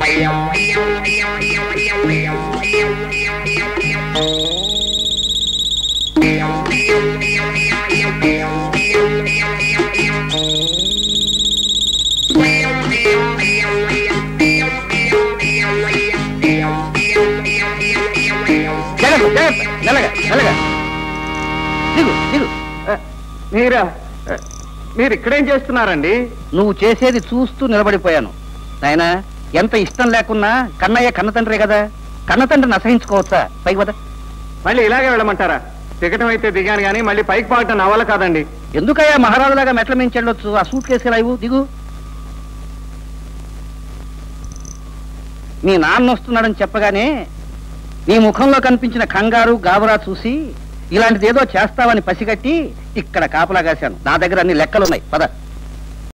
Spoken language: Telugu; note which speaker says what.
Speaker 1: జాగ్రత్త, జాగ్రత్త. మెల్లగా, మెల్లగా. దిగు దిగు
Speaker 2: మీరా మీరు ఇక్కడేం చేస్తున్నారండి
Speaker 1: నువ్వు చేసేది చూస్తూ నిలబడిపోయాను నాయనా ఎంత ఇష్టం లేకున్నా కన్నయ్య కన్నతండ్రే కదా కన్నతండ్రిని అసహించుకోవచ్చా పైకి వద
Speaker 2: మళ్ళీ ఇలాగే వెళ్ళమంటారా దిగటం అయితే దిగాను కానీ మళ్ళీ పైకి పాడటం నా వల్ల కాదండి
Speaker 1: ఎందుకయ్యా మహారాజులాగా మెట్ల మించి వెళ్ళొచ్చు ఆ సూట్ కేసు ఇవ్వు దిగు మీ నాన్న వస్తున్నాడని చెప్పగానే నీ ముఖంలో కనిపించిన కంగారు గాబరా చూసి ఇలాంటిది ఏదో చేస్తావని పసిగట్టి ఇక్కడ కాపలా కాశాను నా దగ్గర అన్ని లెక్కలున్నాయి పద